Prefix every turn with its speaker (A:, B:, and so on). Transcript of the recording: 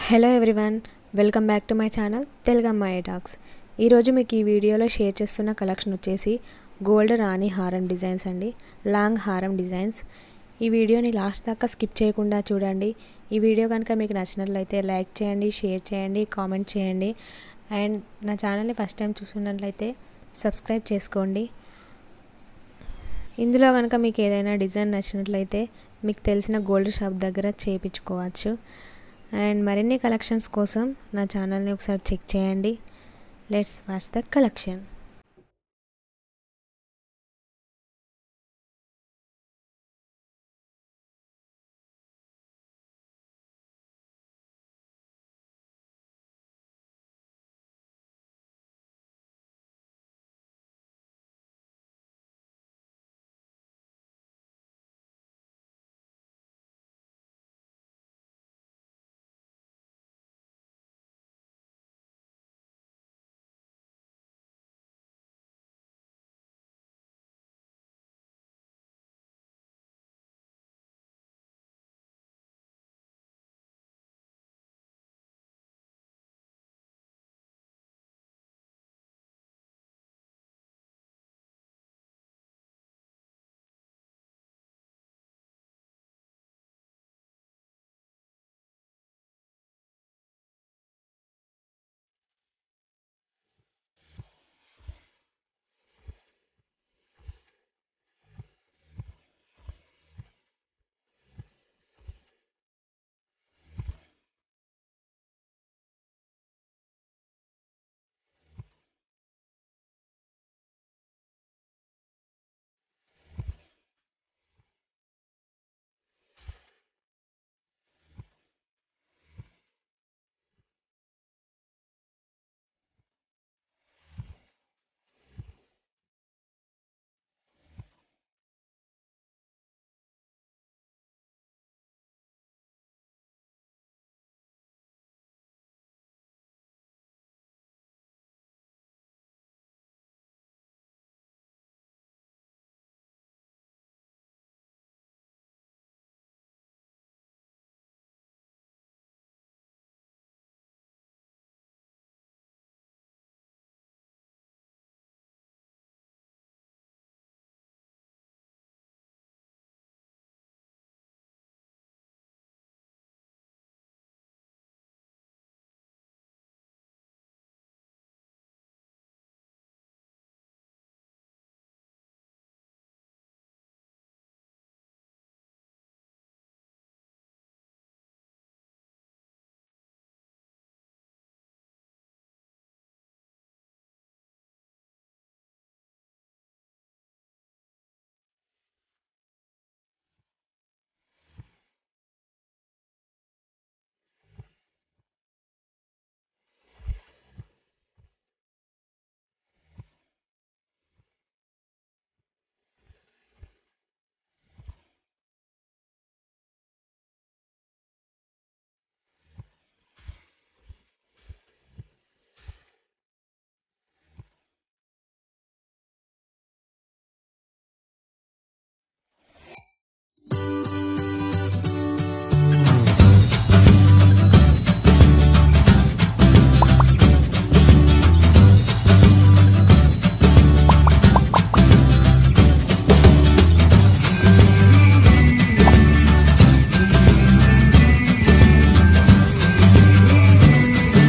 A: hello everyone welcome back to my channel తెలుగమ్మాయి talks ఈరోజు మీకు ఈ వీడియోలో షేర్ చేస్తున్న కలెక్షన్ వచ్చేసి గోల్డ్ రాణి హారం డిజైన్స్ అండి లాంగ్ హారం డిజైన్స్ ఈ వీడియోని లాస్ట్ దాకా స్కిప్ చేయకుండా చూడండి ఈ వీడియో కనుక మీకు నచ్చినట్లయితే లైక్ చేయండి షేర్ చేయండి కామెంట్ చేయండి అండ్ నా ఛానల్ని ఫస్ట్ టైం చూస్తున్నట్లయితే సబ్స్క్రైబ్ చేసుకోండి ఇందులో కనుక మీకు ఏదైనా డిజైన్ నచ్చినట్లయితే మీకు తెలిసిన గోల్డ్ షాప్ దగ్గర చేయించుకోవచ్చు అండ్ మరిన్ని కలెక్షన్స్ కోసం నా ఛానల్ని ఒకసారి చెక్ చేయండి లెట్స్ వాచ్ ద కలెక్షన్